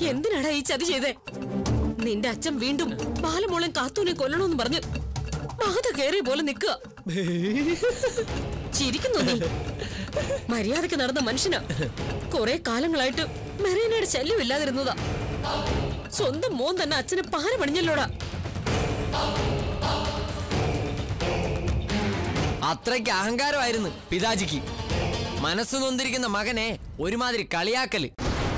എന്തിനാടാ ഈ ചതി ചെയ്തേ നിന്റെ അച്ഛൻ വീണ്ടും ബാലമോളൻ കാത്തൂനെ കൊല്ലണമെന്ന് പറഞ്ഞ് ബാധ കയറിയ പോലെ നിൽക്കുക ചിരിക്കുന്നു നീ മര്യാദക്ക് നടന്ന മനുഷ്യനാ കുറെ കാലങ്ങളായിട്ട് മെറീനയുടെ ശല്യമില്ലാതിരുന്നതാ സ്വന്തം മോൻ തന്നെ അച്ഛനെ പാര പണിഞ്ഞല്ലോടാ അത്രയ്ക്ക് അഹങ്കാരമായിരുന്നു പിതാജിക്ക് മനസ്സ് നൊന്തിരിക്കുന്ന മകനെ ഒരുമാതിരി കളിയാക്കല്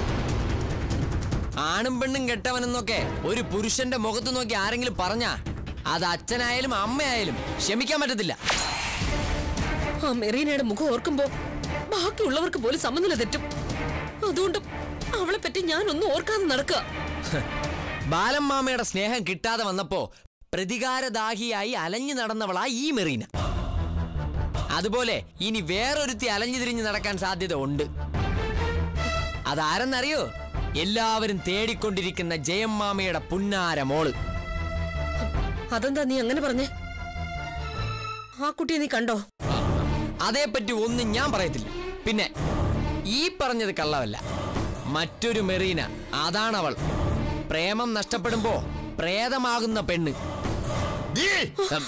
ആണും പെണ്ണും കെട്ടവനെന്നൊക്കെ ഒരു പുരുഷന്റെ മുഖത്ത് നോക്കി ആരെങ്കിലും പറഞ്ഞാ അത് അച്ഛനായാലും അമ്മയായാലും ക്ഷമിക്കാൻ പറ്റത്തില്ല ആ മെറീനയുടെ മുഖം ഓർക്കുമ്പോ ബാക്കിയുള്ളവർക്ക് പോലും സമനില തെറ്റും അതുകൊണ്ട് അവളെ പറ്റി ഞാനൊന്നും ഓർക്കാതെ നടക്കുക ബാലം മാമയുടെ സ്നേഹം കിട്ടാതെ വന്നപ്പോ പ്രതികാരദാഹിയായി അലഞ്ഞു നടന്നവളാ ഈ മെറീന അതുപോലെ ഇനി വേറൊരുത്തി അലഞ്ഞു തിരിഞ്ഞ് നടക്കാൻ സാധ്യത ഉണ്ട് അതാരെന്നറിയോ എല്ലാവരും തേടിക്കൊണ്ടിരിക്കുന്ന ജയം മാമയുടെ പുന്നാര മോള് അതെന്താ നീ അങ്ങനെ പറഞ്ഞേ ആ കുട്ടിയെ നീ കണ്ടോ അതേപ്പറ്റി ഒന്നും ഞാൻ പറയത്തില്ല പിന്നെ ഈ പറഞ്ഞത് കള്ളവല്ല മറ്റൊരു മെറീന അതാണവൾ പ്രേമം നഷ്ടപ്പെടുമ്പോ പ്രേതമാകുന്ന പെണ്ണ് ഉം,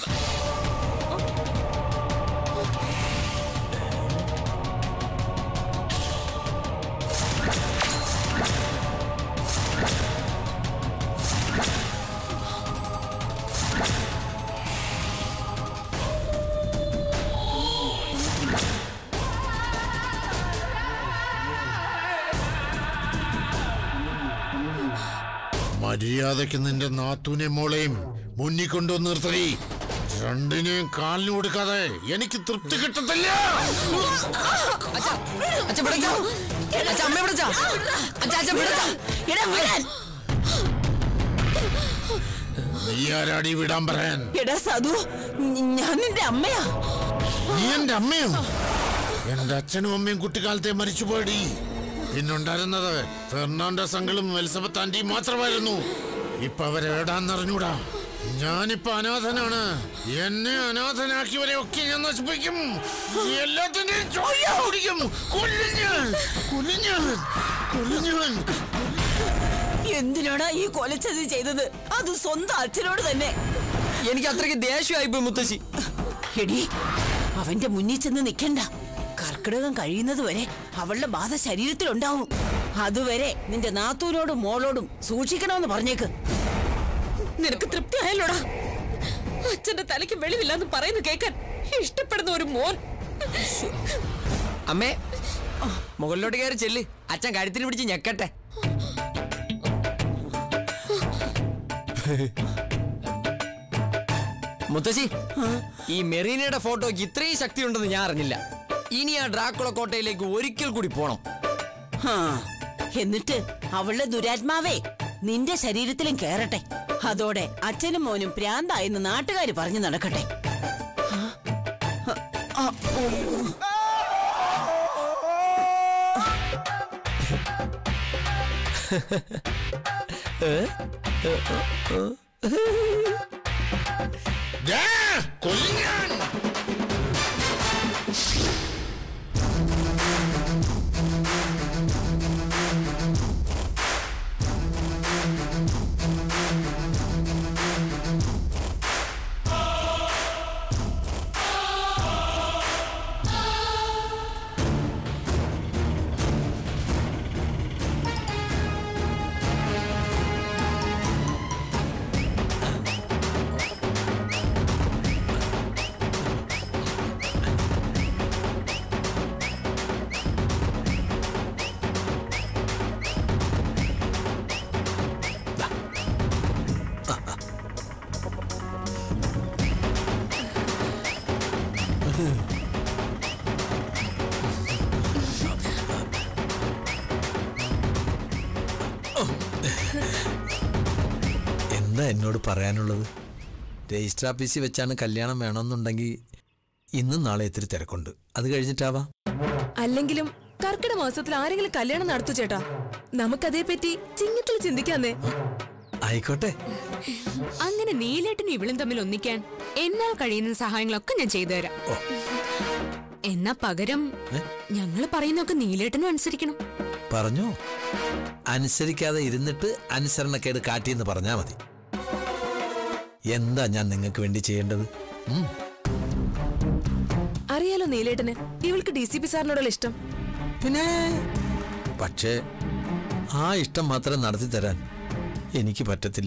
മര്യാദയ്ക്ക് നിന്റെ നാത്തൂനെ മോളെയും മുന്നിൽ കൊണ്ടുവന്ന് നിർത്തടി രണ്ടിനെയും കാലിന് കൊടുക്കാതെ എനിക്ക് തൃപ്തി കിട്ടത്തില്ല അച്ഛാ, അച്ഛാ, വിടച്ചാ. അച്ഛാ, അമ്മയെ വിടച്ചാ. അച്ഛാ, അച്ഛാ, വിടച്ചാ. എടാ വിടാൻ നീ ആരാടി വിടാൻ പറയാൻ എടാ സതു ഞ- ഞാൻ നിന്റെ അമ്മയാ നീ എന്റെ അമ്മയോ എന്റെ അച്ഛനും അമ്മയും കുട്ടിക്കാലത്തെ മരിച്ചുപോയടി പിന്നുണ്ടായിരുന്നത് ഫെർണാണ്ടസ് അങ്കിളും എലിസബത്ത് ആന്റിയും മാത്രമായിരുന്നു ഇപ്പൊ അവരെവിടാന്നറിഞ്ഞൂടാ ഞാനിപ്പോ അനാഥനാണ് എന്നെ അനാഥനാക്കിയവരെ ഒക്കെ ഞാൻ നശിപ്പിക്കും എല്ലാത്തിന്റെയും ചോര കുടിക്കും കൊല്ലും ഞാൻ കൊല്ലും ഞാൻ കൊല്ലും ഞാൻ എന്തിനാടാ ഈ കൊലച്ചതി ചെയ്തത് അത് സ്വന്തം അച്ഛനോട് തന്നെ എനിക്ക് അത്രയ്ക്ക് ദേഷ്യമായിപ്പോയി മുത്തശ്ശി എടി അവന്റെ മുന്നിൽ ചെന്ന് നിൽക്കണ്ട കർക്കിടകം കഴിയുന്നത് വരെ അവളുടെ ബാധ ശരീരത്തിലുണ്ടാവും അതുവരെ നിന്റെ നാത്തൂനോടും മോളോടും സൂക്ഷിക്കണമെന്ന് പറഞ്ഞേക്ക് നിനക്ക് തൃപ്തി ആയല്ലോടാ അച്ഛന്റെ തലയ്ക്ക് വെളിവില്ലാന്ന് പറയുന്നു കേൾക്കാൻ ഇഷ്ടപ്പെടുന്ന ഒരു മോൻ അമ്മേ മുകളിലോട്ട് കയറി ചെല്ല് അച്ഛൻ കഴുത്തിന് പിടിച്ച് ഞെക്കട്ടെ മുത്തശ്ശി ഈ മെറീനയുടെ ഫോട്ടോയ്ക്ക് ഇത്രയും ശക്തി ഉണ്ടെന്ന് ഞാൻ അറിഞ്ഞില്ല ഇനി ആ ഡ്രാക്കുള കോട്ടയിലേക്ക് ഒരിക്കൽ കൂടി പോണം ഹാ, എന്നിട്ട് അവളുടെ ദുരാത്മാവേ നിന്റെ ശരീരത്തിലും കേറട്ടെ അതോടെ അച്ഛനും മോനും പ്രാന്തായെന്ന് നാട്ടുകാര് പറഞ്ഞു നടക്കട്ടെ ദേ, കൊല്ലും ഞാൻ എന്താ എന്നോട് പറയാനുള്ളത് രജിസ്റ്റർ ഓഫീസിൽ വെച്ചാണ് കല്യാണം വേണമെന്നുണ്ടെങ്കിൽ ഇന്നും നാളെ ഇത്തിരി തിരക്കുണ്ട് അത് കഴിഞ്ഞിട്ടാവാം അല്ലെങ്കിലും കർക്കിടക മാസത്തിൽ ആരെങ്കിലും കല്യാണം നടത്തു ചേട്ടാ നമുക്കതേപ്പറ്റി ചിങ്ങത്തിൽ ചിന്തിക്കാന്നേ ആയിക്കോട്ടെ അങ്ങനെ നീലേട്ടനും ഇവളും തമ്മിൽ ഒന്നിക്കാൻ എന്നാൽ കഴിയുന്ന സഹായങ്ങളൊക്കെ ഞാൻ ചെയ്തു തരാം എന്നാ പകരം ഞങ്ങൾ പറയുന്നൊക്കെ നീലേട്ടനും അനുസരിക്കണം പറഞ്ഞു അനുസരിക്കാതെ ഇരുന്നിട്ട് അനുസരണക്കേട് കാട്ടിയെന്ന് പറഞ്ഞാ മതി എന്താ ഞാൻ നിങ്ങൾക്ക് വേണ്ടി ചെയ്യേണ്ടത് ഉം. അറിയാലോ നീലേട്ടന് ഇവൾക്ക് ഡി സി പി സാറിനോടുള്ള ഇഷ്ടം പിന്നെ പക്ഷേ ആ ഇഷ്ടം മാത്രം നടത്തി തരാൻ എനിക്ക് പറ്റത്തില്ല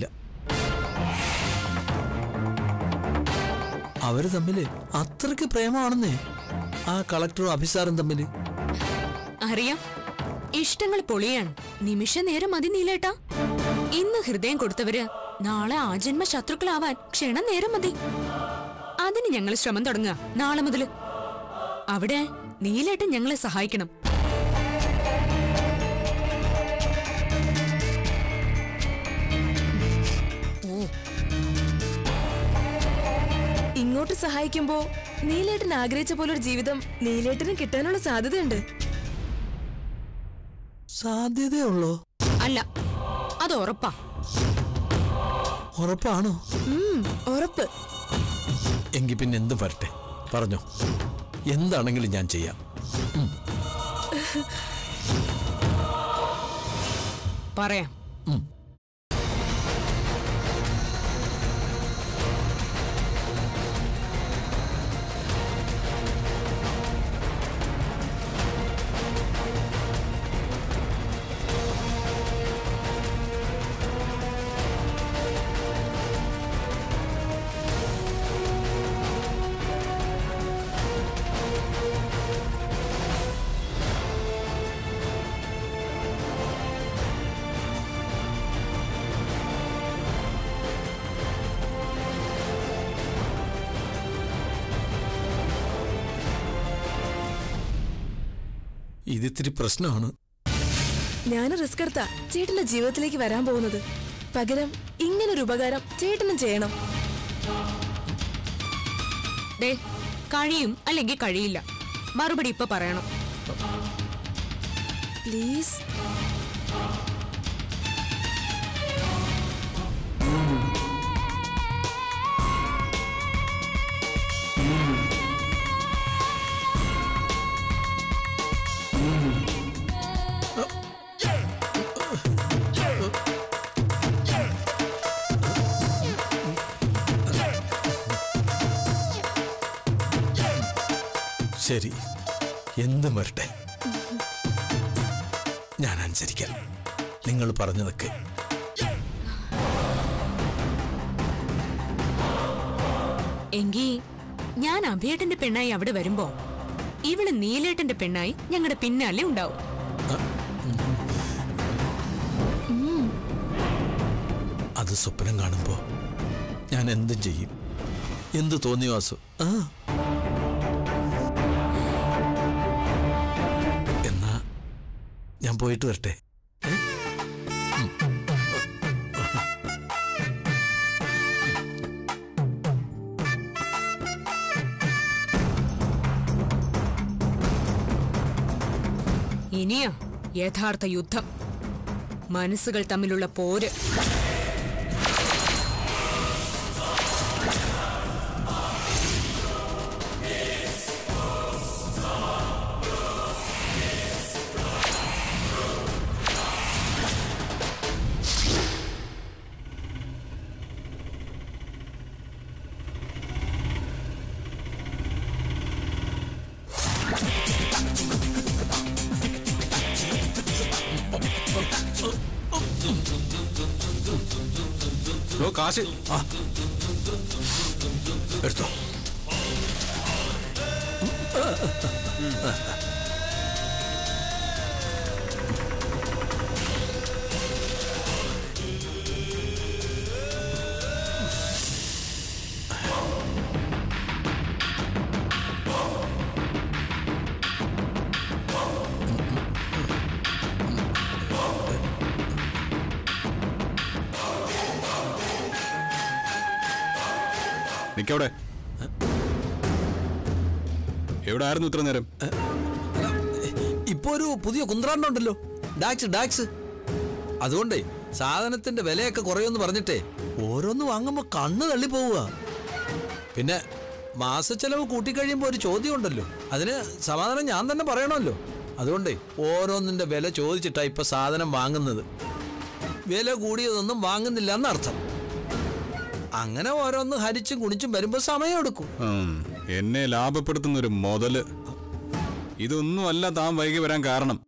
അവര് തമ്മില് അത്രയ്ക്ക് പ്രേമമാണെന്നേ ആ കളക്ടറും അഭിസാറും തമ്മില് അറിയാം ഇഷ്ടങ്ങൾ പൊളിയാണ് നിമിഷ നേരം മതി നീലേട്ടാ ഇന്ന് ഹൃദയം കൊടുത്തവര് നാളെ ആജന്മ ശത്രുക്കളാവാൻ ക്ഷണം നേരം മതി അതിന് ഞങ്ങൾ ശ്രമം തുടങ്ങുക നാളെ മുതല് അവിടെ നീലേട്ടൻ ഞങ്ങളെ സഹായിക്കണം ഇങ്ങോട്ട് സഹായിക്കുമ്പോ നീലേട്ടൻ ആഗ്രഹിച്ച പോലൊരു ജീവിതം നീലേട്ടന് കിട്ടാനുള്ള സാധ്യതയുണ്ട് സാധ്യതയുള്ളോ അല്ല അത് ഉറപ്പാ ഉറപ്പാണോ ഉം, ഉറപ്പ് എങ്കിൽ പിന്നെ എന്ത് വരട്ടെ പറഞ്ഞോ എന്താണെങ്കിലും ഞാൻ ചെയ്യാം പറയാം ഇതിത്തിരി പ്രശ്നമാണ് ഞാൻ റിസ്ക് എടുത്താ ചേട്ടന്റെ ജീവിതത്തിലേക്ക് വരാൻ പോകുന്നത് പകരം ഇങ്ങനൊരു ഉപകാരം ചേട്ടനും ചെയ്യണം ദേ കഴിയും അല്ലെങ്കിൽ കഴിയില്ല മറുപടി ഇപ്പൊ പറയണം പ്ലീസ് ശരി എന്തും വരട്ടെ ഞാൻ അനുസരിക്കാം നിങ്ങൾ പറഞ്ഞതൊക്കെ എങ്കി ഞാൻ അഭിയേട്ടന്റെ പെണ്ണായി അവിടെ വരുമ്പോ ഇവള് നീലേട്ടന്റെ പെണ്ണായി ഞങ്ങളുടെ പിന്നാലെ ഉണ്ടാവും അത് സ്വപ്നം കാണുമ്പോ ഞാൻ എന്തും ചെയ്യും എന്ത് തോന്നിയോ വാസു ആ എന്നാ ഞാൻ പോയിട്ട് വരട്ടെ ഏ? ഉം. ഇനിയാ യഥാർത്ഥ യുദ്ധം മനസ്സുകൾ തമ്മിലുള്ള പോര് കാശ് എടുത്തോ നിക്കവിടെ എവിടെ ആയിരുന്നു ഇത്ര നേരം ഇപ്പൊ ഒരു പുതിയ കുന്ത്രാണ്ടുണ്ടല്ലോ ഡാക്സ് ഡാക്സ് അതുകൊണ്ടേ സാധനത്തിന്റെ വിലയൊക്കെ കുറയുമെന്ന് പറഞ്ഞിട്ടേ ഓരോന്ന് വാങ്ങുമ്പോ കണ്ണ് തള്ളി പോവുക പിന്നെ മാസച്ചെലവ് കൂട്ടിക്കഴിയുമ്പോ ഒരു ചോദ്യം ഉണ്ടല്ലോ അതിന് സമാധാനം ഞാൻ തന്നെ പറയണമല്ലോ അതുകൊണ്ടേ ഓരോന്നിന്റെ വില ചോദിച്ചിട്ടാ ഇപ്പൊ സാധനം വാങ്ങുന്നത് വില കൂടിയതൊന്നും വാങ്ങുന്നില്ല എന്നർത്ഥം അങ്ങനെ ഓരോന്ന് ഹരിച്ചും കുണിച്ചും വരുമ്പോ സമയമെടുക്കും ഉം, എന്നെ ലാഭപ്പെടുത്തുന്ന ഒരു മുതല് ഇതൊന്നുമല്ല താൻ വൈകി വരാൻ കാരണം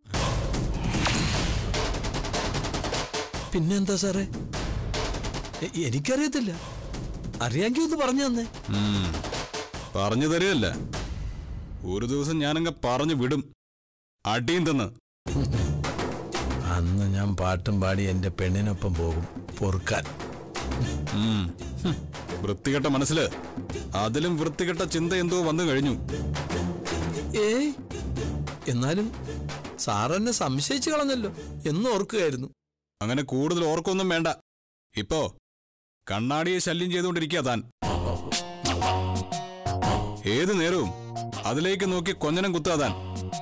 പിന്നെന്താ സാറേ എ- എനിക്കറിയത്തില്ല അറിയാമെങ്കിൽ ഒന്ന് പറഞ്ഞു തന്നെ ഉം, പറഞ്ഞു തരികയല്ല ഒരു ദിവസം ഞാനങ്ങ് പറഞ്ഞു വിടും അടിയും തന്ന് അന്ന് ഞാൻ പാട്ടും പാടി എന്റെ പെണ്ണിനൊപ്പം പോകും പൊറുക്കാൻ ഉം, ഹും, വൃത്തികെട്ട മനസ്സില് അതിലും വൃത്തികെട്ട ചിന്ത എന്തോ വന്നു കഴിഞ്ഞു ഏയ് എന്നാലും സാറെന്നെ സംശയിച്ചു കളഞ്ഞല്ലോ എന്ന് ഓർക്കുകയായിരുന്നു അങ്ങനെ കൂടുതൽ ഓർക്കൊന്നും വേണ്ട ഇപ്പോ കണ്ണാടിയെ ശല്യം ചെയ്തുകൊണ്ടിരിക്കുക താൻ ഏത് നേരവും അതിലേക്ക് നോക്കി കൊഞ്ഞനം കുത്തുക താൻ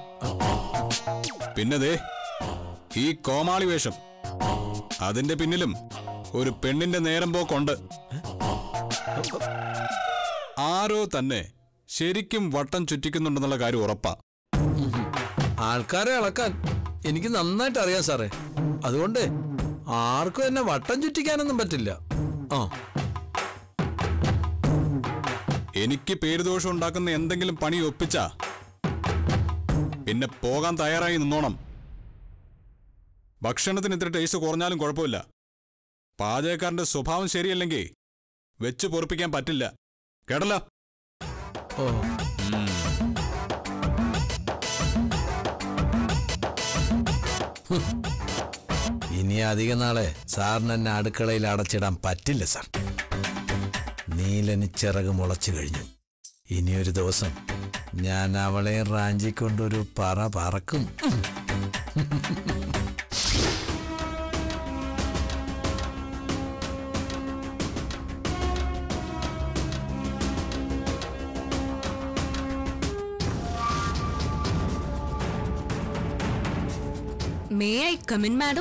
പിന്നെ ദേ ഈ കോമാളി വേഷം അതിന്റെ പിന്നിലും ഒരു പെണ്ണിന്റെ നേരം പോക്കുണ്ട് ആരോ തന്നെ ശരിക്കും വട്ടം ചുറ്റിക്കുന്നുണ്ടെന്നുള്ള കാര്യം ഉറപ്പാ ആൾക്കാരെ അളക്കാൻ എനിക്ക് നന്നായിട്ട് അറിയാം സാറേ അതുകൊണ്ട് ആർക്കും എന്നെ വട്ടം ചുറ്റിക്കാനൊന്നും പറ്റില്ല ആ എനിക്ക് പേരുദോഷം ഉണ്ടാക്കുന്ന എന്തെങ്കിലും പണി ഒപ്പിച്ചാ പിന്നെ പോകാൻ തയ്യാറായി നിന്നോണം ഭക്ഷണത്തിന് ഇത്ര ടേസ്റ്റ് കുറഞ്ഞാലും കുഴപ്പമില്ല പാചകക്കാരന്റെ സ്വഭാവം ശരിയല്ലെങ്കിൽ വെച്ച് പൊറപ്പിക്കാൻ പറ്റില്ല കേട്ടല്ലോ ഓ ഹും. ഇനി അധിക നാളെ സാറിന് എന്നെ അടുക്കളയിൽ അടച്ചിടാൻ പറ്റില്ല സാർ നീലന് ചിറക് മുളച്ചു കഴിഞ്ഞു ഇനിയൊരു ദിവസം ഞാൻ അവളെ റാഞ്ചിക്കൊണ്ടൊരു പറ പറക്കും മേ ഐ കമിൻ മാഡം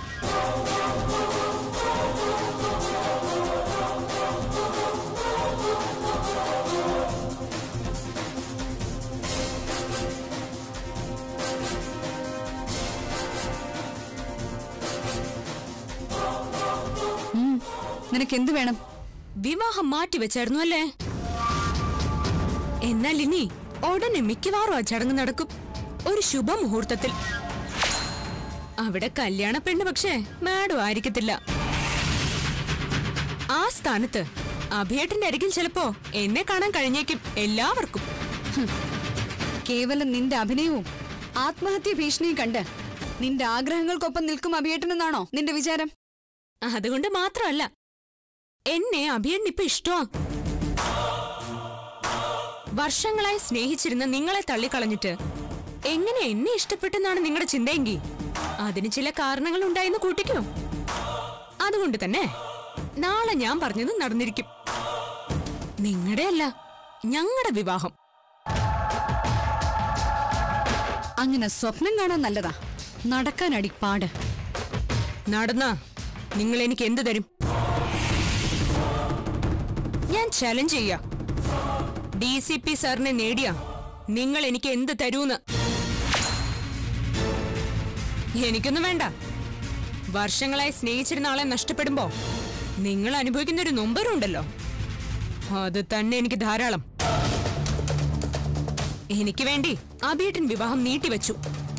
നിനക്ക് എന്ത് വേണം വിവാഹം മാറ്റിവെച്ചായിരുന്നു അല്ലേ എന്നാൽ ഇനി ഉടനെ മിക്കവാറും ആ ചടങ്ങ് നടക്കും ഒരു ശുഭമുഹൂർത്തത്തിൽ അവിടെ കല്യാണ പെണ്ണ് പക്ഷേ മാഡം ആയിരിക്കത്തില്ല ആ സ്ഥാനത്ത് അഭിയേട്ടന്റെ അരികിൽ ചിലപ്പോ എന്നെ കാണാൻ കഴിഞ്ഞേക്കും എല്ലാവർക്കും കേവലം നിന്റെ അഭിനയവും ആത്മഹത്യ ഭീഷണിയും കണ്ട് നിന്റെ ആഗ്രഹങ്ങൾക്കൊപ്പം നിൽക്കും അഭിയേട്ടനെന്നാണോ നിന്റെ വിചാരം അതുകൊണ്ട് മാത്രമല്ല എന്നെ അഭിയേട്ടൻ ഇപ്പൊ ഇഷ്ടമാ വർഷങ്ങളായി സ്നേഹിച്ചിരുന്ന നിങ്ങളെ തള്ളിക്കളഞ്ഞിട്ട് എങ്ങനെ എന്നെ ഇഷ്ടപ്പെട്ടെന്നാണ് നിങ്ങളുടെ ചിന്തയെങ്കിൽ അതിന് ചില കാരണങ്ങൾ ഉണ്ടായെന്ന് കൂട്ടിക്കോ അതുകൊണ്ട് തന്നെ നാളെ ഞാൻ പറഞ്ഞത് നടന്നിരിക്കും നിങ്ങളുടെ അല്ല ഞങ്ങളുടെ വിവാഹം അങ്ങനെ സ്വപ്നം കാണാൻ നല്ലതാ നടക്കാനടി പാട് നടന്ന നിങ്ങൾ എനിക്ക് എന്ത് തരും ഞാൻ ചലഞ്ച് ചെയ്യാ ഡി സി പി സാറിനെ നേടിയ നിങ്ങൾ എനിക്ക് എന്ത് തരൂന്ന് എനിക്കൊന്നും വേണ്ട വർഷങ്ങളായി സ്നേഹിച്ചിരുന്ന ആളെ നഷ്ടപ്പെടുമ്പോ നിങ്ങൾ അനുഭവിക്കുന്ന ഒരു നൊമ്പരമുണ്ടല്ലോ അത് തന്നെ എനിക്ക് ധാരാളം എനിക്ക് വേണ്ടി അബിയേട്ടൻ വിവാഹം നീട്ടിവെച്ചു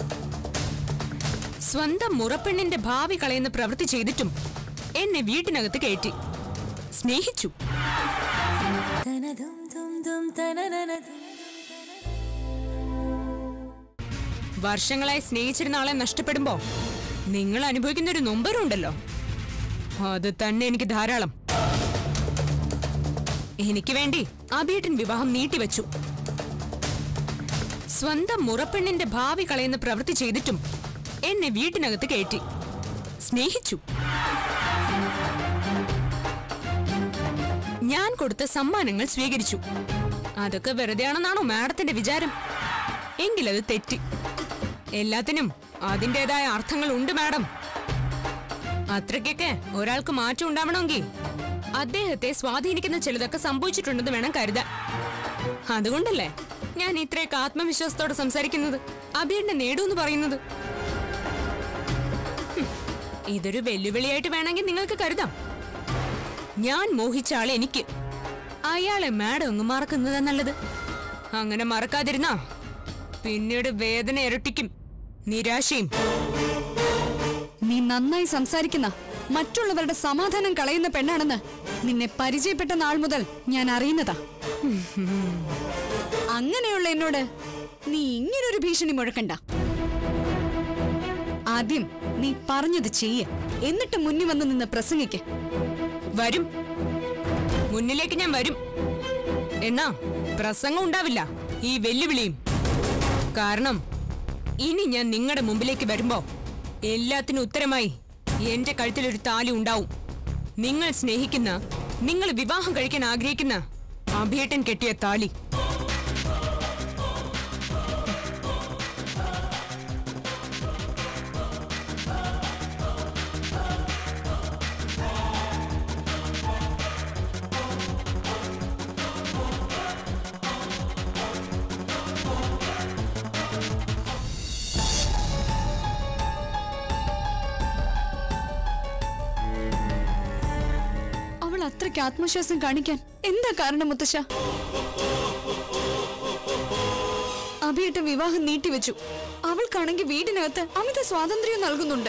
സ്വന്തം മുറപ്പെണ്ണിന്റെ ഭാവി കളയുന്ന പ്രവൃത്തി ചെയ്തിട്ടും എന്നെ വീട്ടിനകത്ത് കയറ്റി സ്നേഹിച്ചു വർഷങ്ങളായി സ്നേഹിച്ചിരുന്ന ആളെ നഷ്ടപ്പെടുമ്പോ നിങ്ങൾ അനുഭവിക്കുന്ന ഒരു നൊമ്പരമുണ്ടല്ലോ അത് തന്നെ എനിക്ക് ധാരാളം എനിക്ക് വേണ്ടി അബിയേട്ടൻ വിവാഹം നീട്ടിവെച്ചു സ്വന്തം മുറപ്പെണ്ണിന്റെ ഭാവി കളയുന്ന പ്രവൃത്തി ചെയ്തിട്ടും എന്നെ വീട്ടിനകത്ത് കയറ്റി സ്നേഹിച്ചു ഞാൻ കൊടുത്ത സമ്മാനങ്ങൾ സ്വീകരിച്ചു അതൊക്കെ വെറുതെയാണെന്നാണോ മാഡത്തിന്റെ വിചാരം എങ്കിലത് തെറ്റി എല്ലാത്തിനും അതിൻ്റെതായ അർത്ഥങ്ങൾ ഉണ്ട് മാഡം അത്രയ്ക്കൊക്കെ ഒരാൾക്ക് മാറ്റം ഉണ്ടാവണമെങ്കിൽ അദ്ദേഹത്തെ സ്വാധീനിക്കുന്ന ചിലതൊക്കെ സംഭവിച്ചിട്ടുണ്ടെന്ന് വേണം കരുതാൻ അതുകൊണ്ടല്ലേ ഞാൻ ഇത്രയൊക്കെ ആത്മവിശ്വാസത്തോടെ സംസാരിക്കുന്നത് അഭിയണ്ണ നേടൂന്ന് പറയുന്നത് ഹും, ഇതൊരു വെല്ലുവിളിയായിട്ട് വേണമെങ്കിൽ നിങ്ങൾക്ക് കരുതാം ഞാൻ മോഹിച്ച ആളെ എനിക്ക് അയാളെ മാഡം അങ്ങ് മറക്കുന്നതാ നല്ലത് അങ്ങനെ മറക്കാതിരുന്നാ പിന്നീട് വേദന ഇരട്ടിക്കും നിരാശയും നീ നന്നായി സംസാരിക്കുന്ന മറ്റുള്ളവരുടെ സമാധാനം കളയുന്ന പെണ്ണാണെന്ന് നിന്നെ പരിചയപ്പെട്ട നാൾ മുതൽ ഞാൻ അറിയുന്നതാ അങ്ങനെയുള്ള എന്നോട് നീ ഇങ്ങനൊരു ഭീഷണി മുഴക്കണ്ട ആദ്യം നീ പറഞ്ഞത് ചെയ്യ എന്നിട്ട് മുന്നിൽ വന്ന് നിന്ന് പ്രസംഗിക്ക വരും മുന്നിലേക്ക് ഞാൻ വരും എന്നാ പ്രസംഗം ഉണ്ടാവില്ല ഈ വെല്ലുവിളിയും കാരണം ഇനി ഞാൻ നിങ്ങളുടെ മുമ്പിലേക്ക് വരുമ്പോ എല്ലാത്തിനും ഉത്തരമായി എന്റെ കഴുത്തിലൊരു താലി ഉണ്ടാവും നിങ്ങൾ സ്നേഹിക്കുന്ന നിങ്ങൾ വിവാഹം കഴിക്കാൻ ആഗ്രഹിക്കുന്ന അഭിയേട്ടൻ കെട്ടിയ താലി അവൾ അത്രയ്ക്ക് ആത്മവിശ്വാസം കാണിക്കാൻ എന്താ കാരണം മുത്തശ്ശ അഭിയേട്ട വിവാഹം നീട്ടിവെച്ചു അവൾക്കാണെങ്കിൽ വീടിനകത്ത് അമിത സ്വാതന്ത്ര്യം നൽകുന്നുണ്ട്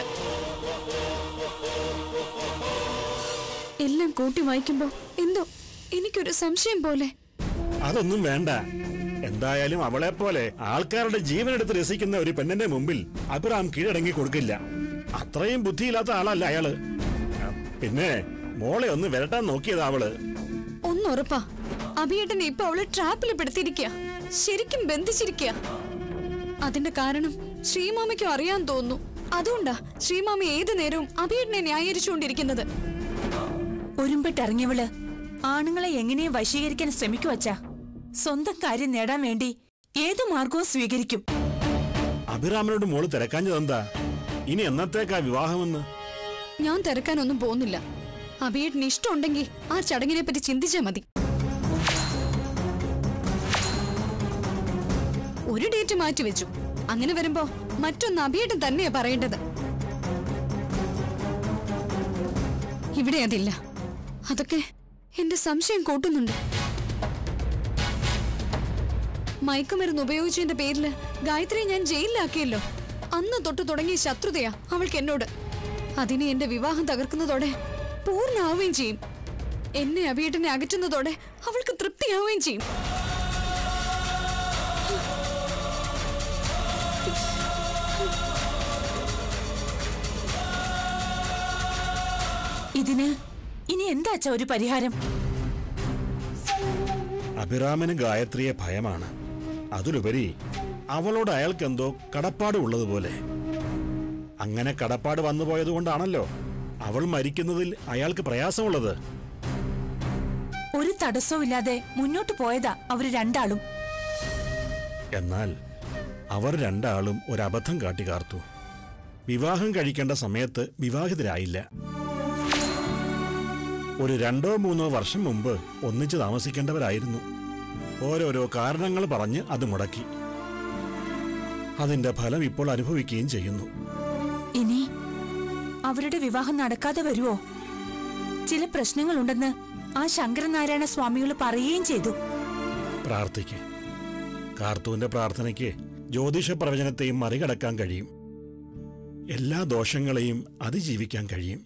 എല്ലാം കൂട്ടി വായിക്കുമ്പോ എന്തോ എനിക്കൊരു സംശയം പോലെ അതൊന്നും വേണ്ട എന്തായാലും അവളെ പോലെ ആൾക്കാരുടെ ജീവനെടുത്ത് രസിക്കുന്ന ഒരു പെണ്ണിന്റെ മുമ്പിൽ അബ്രാം കീഴടങ്ങി കൊടുക്കില്ല അത്രയും ബുദ്ധിയില്ലാത്ത ആളല്ല അയാള് പിന്നെ മോളെ ഒന്ന് വരട്ടാൻ നോക്കിയതാ അവള് ഒന്നുറപ്പാ അഭിയേട്ടനെ ഇപ്പൊ അവള് ട്രാപ്പിൽ പെടുത്തിയിരിക്കുക ശരിക്കും ബന്ധിച്ചിരിക്കുക അതിന്റെ കാരണം ശ്രീമാമയ്ക്കും അറിയാൻ തോന്നുന്നു അതുകൊണ്ടാ ശ്രീമാമ ഏതു നേരവും അഭിയേട്ടനെ ന്യായീകരിച്ചുകൊണ്ടിരിക്കുന്നത് ഒരുമ്പിട്ടിറങ്ങിയവള് ആണുങ്ങളെ എങ്ങനെയും വശീകരിക്കാൻ ശ്രമിക്കുവച്ചാ സ്വന്തം കാര്യം നേടാൻ വേണ്ടി ഏതു മാർഗവും സ്വീകരിക്കും അഭിറാമനോട് മോള് തിരക്കാഞ്ഞതെന്താ ഇനി എന്നത്തേക്കാ വിവാഹമെന്ന് ഞാൻ തിരക്കാനൊന്നും പോകുന്നില്ല അഭിയേട്ടന് ഇഷ്ടമുണ്ടെങ്കിൽ ആ ചടങ്ങിനെ പറ്റി ചിന്തിച്ചാ മതി ഒരു ഡേറ്റ് മാറ്റി വെച്ചു അങ്ങനെ വരുമ്പോ മറ്റൊന്ന് അഭിയേട്ടൻ തന്നെയാ പറയേണ്ടത് ഇവിടെ അതില്ല അതൊക്കെ എന്റെ സംശയം കൂട്ടുന്നുണ്ട് മയക്കുമരുന്ന് ഉപയോഗിച്ചതിന്റെ പേരില് ഗായത്രിയെ ഞാൻ ജയിലിലാക്കിയല്ലോ അന്ന് തൊട്ട് തുടങ്ങിയ ശത്രുതയാ അവൾക്ക് എന്നോട് അതിനെ എന്റെ വിവാഹം തകർക്കുന്നതോടെ പൂർണ്ണമാവുകയും ചെയ്യും എന്നെ അഭിയേട്ടനെ അകറ്റുന്നതോടെ അവൾക്ക് തൃപ്തിയാവുകയും ചെയ്യും ഇതിന് ഇനി എന്താച്ചാ ഒരു പരിഹാരം അഭിറാമന് ഗായത്രിയെ ഭയമാണ് അതിലുപരി അവളോട് അയാൾക്കെന്തോ കടപ്പാട് ഉള്ളതുപോലെ അങ്ങനെ കടപ്പാട് വന്നു പോയതുകൊണ്ടാണല്ലോ അവൾ മരിക്കുന്നതിൽ അയാൾക്ക് പ്രയാസമുള്ളത് ഒരു തടസ്സവും ഇല്ലാതെ മുന്നോട്ട് പോയതാ അവര് രണ്ടാളും എന്നാൽ അവർ രണ്ടാളും ഒരബദ്ധം കാട്ടിക്കാർത്തു വിവാഹം കഴിക്കേണ്ട സമയത്ത് വിവാഹിതരായില്ല ഒരു രണ്ടോ മൂന്നോ വർഷം മുമ്പ് ഒന്നിച്ച് താമസിക്കേണ്ടവരായിരുന്നു ഓരോരോ കാരണങ്ങൾ പറഞ്ഞ് അത് മുടക്കി അതിന്റെ ഫലം ഇപ്പോൾ അനുഭവിക്കുകയും ചെയ്യുന്നു ഇനി അവരുടെ വിവാഹം നടക്കാതെ വരുവോ ചില പ്രശ്നങ്ങളുണ്ടെന്ന് ആ ശങ്കരനാരായണ സ്വാമികൾ പറയുകയും ചെയ്തു പ്രാർത്ഥിക്ക് കാർത്തൂന്റെ പ്രാർത്ഥനയ്ക്ക് ജ്യോതിഷ പ്രവചനത്തെയും മറികടക്കാൻ കഴിയും എല്ലാ ദോഷങ്ങളെയും അതിജീവിക്കാൻ കഴിയും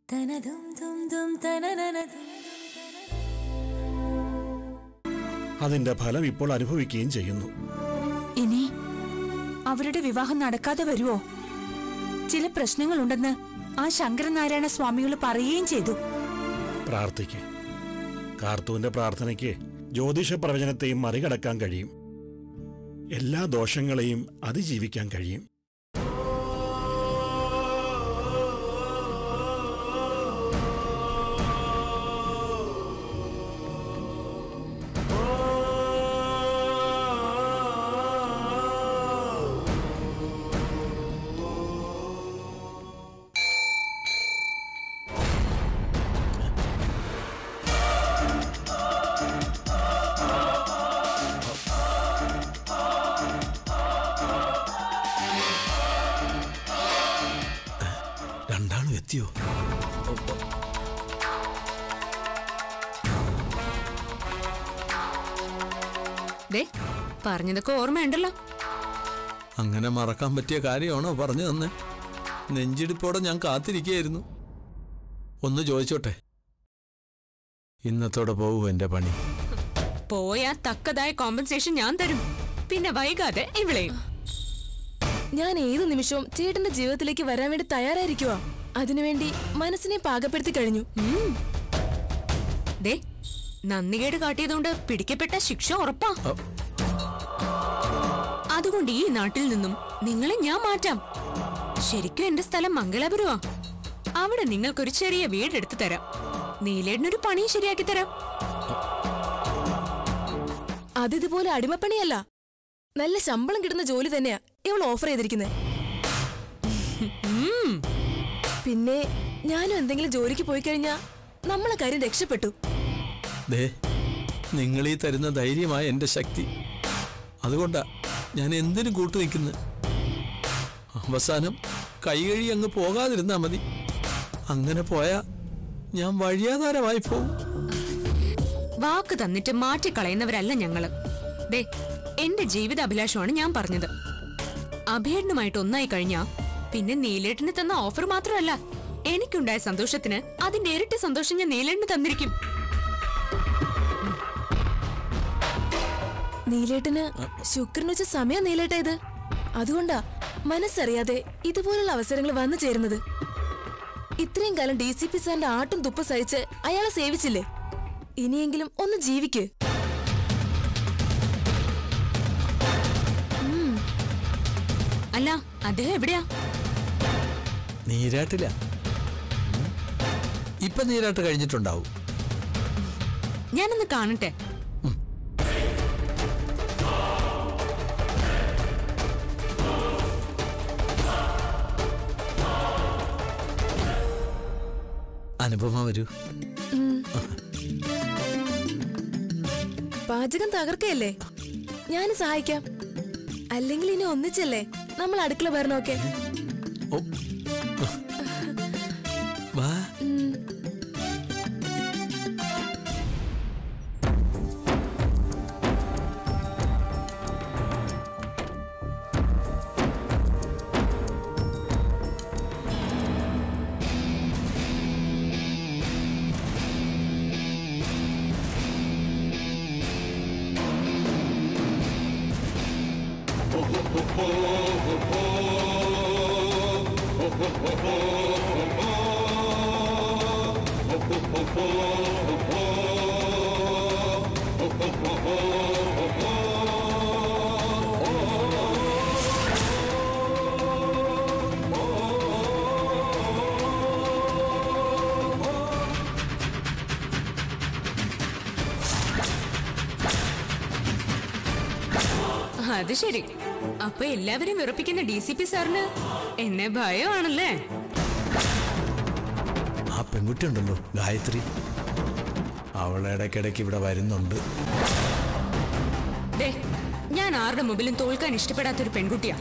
അതിന്റെ ഫലം ഇപ്പോൾ അനുഭവിക്കുകയും ചെയ്യുന്നു ഇനി അവരുടെ വിവാഹം നടക്കാതെ വരുവോ ചില പ്രശ്നങ്ങളുണ്ടെന്ന് ആ ശങ്കരനാരായണ സ്വാമികൾ പറയുകയും ചെയ്തു പ്രാർത്ഥിക്ക് കാർത്തൂന്റെ പ്രാർത്ഥനയ്ക്ക് ജ്യോതിഷ പ്രവചനത്തെയും മറികടക്കാൻ കഴിയും എല്ലാ ദോഷങ്ങളെയും അതിജീവിക്കാൻ കഴിയും ദേ പറഞ്ഞതൊക്കെ ഓർമ്മയുണ്ടല്ലോ അങ്ങനെ മറക്കാൻ പറ്റിയ കാര്യമാണോ പറഞ്ഞു തന്നെ നെഞ്ചിടിപ്പോടെ ഞാൻ കാത്തിരിക്കുകയായിരുന്നു ഒന്ന് ചോദിച്ചോട്ടെ ഇന്നത്തോടെ പോകൂ എന്റെ പണി പോയാ തക്കതായ കോമ്പൻസേഷൻ ഞാൻ തരും പിന്നെ വൈകാതെ ഇവിളെയും ഞാൻ ഏത് നിമിഷവും ചേട്ടന്റെ ജീവിതത്തിലേക്ക് വരാൻ വേണ്ടി തയ്യാറായിരിക്കുവാ അതിനുവേണ്ടി മനസ്സിനെ പാകപ്പെടുത്തി കഴിഞ്ഞു ഉം. ദേ നന്ദികേട് കാട്ടിയതുകൊണ്ട് പിടിക്കപ്പെട്ട ശിക്ഷ ഉറപ്പാ അ, അതുകൊണ്ട് ഈ നാട്ടിൽ നിന്നും നിങ്ങളെ ഞാൻ മാറ്റാം ശരിക്കും എന്റെ സ്ഥലം മംഗലാപുരമാ അവിടെ നിങ്ങൾക്കൊരു ചെറിയ വീടെടുത്ത് തരാം നീലേടിനൊരു പണി ശരിയാക്കി തരാം അതിതുപോലെ അടിമപ്പണിയല്ല നല്ല ശമ്പളം കിട്ടുന്ന ജോലി തന്നെയാ ഇവൾ ഓഫർ ചെയ്തിരിക്കുന്നത് പിന്നെ ഞാനും എന്തെങ്കിലും ജോലിക്ക് പോയി കഴിഞ്ഞാ നമ്മളെ കാര്യം രക്ഷപ്പെട്ടു ദേ നിങ്ങൾ ഈ തരുന്ന ധൈര്യമായ എന്റെ ശക്തി അതുകൊണ്ടാ ഞാൻ എന്തിനും കൂട്ടു നിൽക്കുന്നത് അവസാനം കൈകഴി അങ്ങ് പോകാതിരുന്നാ മതി അങ്ങനെ പോയാ ഞാൻ വഴിയാധാരമായി പോകും വാക്ക് തന്നിട്ട് മാറ്റിക്കളയുന്നവരല്ല ഞങ്ങള് ദേ എന്റെ ജീവിത അഭിലാഷമാണ് ഞാൻ പറഞ്ഞത് അഭേടനുമായിട്ട് ഒന്നായി കഴിഞ്ഞാ പിന്നെ നീലേട്ടിന് തന്ന ഓഫർ മാത്രമല്ല എനിക്കുണ്ടായ സന്തോഷത്തിന് അതിന്റെ ഇരട്ടി സന്തോഷം ഞാൻ നീലേട്ടിന് തന്നിരിക്കും നീലേട്ടന് ശുക്രന് വെച്ച സമയം നീലേട്ട ഇത് അതുകൊണ്ടാ മനസ്സറിയാതെ ഇതുപോലുള്ള അവസരങ്ങൾ വന്നു ചേരുന്നത് ഇത്രയും കാലം ഡി സി പി സാറിന്റെ ആട്ടും തുപ്പ സഹിച്ച് അയാളെ സേവിച്ചില്ലേ ഇനിയെങ്കിലും ഒന്ന് ജീവിക്ക് അല്ല അദ്ദേഹം എവിടെയാ നീരാട്ടില്ല ഇപ്പൊ നീരാട്ട് കഴിഞ്ഞിട്ടുണ്ടാവും ഞാനൊന്ന് കാണട്ടെ അനുപമ വരൂ പാചകം തകർക്കയല്ലേ ഞാൻ സഹായിക്കാം അല്ലെങ്കിൽ ഇനി ഒന്നിച്ചല്ലേ നമ്മൾ അടുക്കള ഭരണമൊക്കെ ഓ വാ അത് ശരി അപ്പൊ എല്ലാവരും വിറപ്പിക്കുന്ന ഡി സി പി സാറിന് എന്നെ ഭയമാണല്ലേ ആ പെൺകുട്ടി ഉണ്ടല്ലോ ഗായത്രി അവൾ ഇടയ്ക്കിടയ്ക്ക് ഇവിടെ വരുന്നുണ്ട് ദേ ഞാൻ ആരുടെ മുമ്പിലും തോൽക്കാൻ ഇഷ്ടപ്പെടാത്തൊരു പെൺകുട്ടിയാ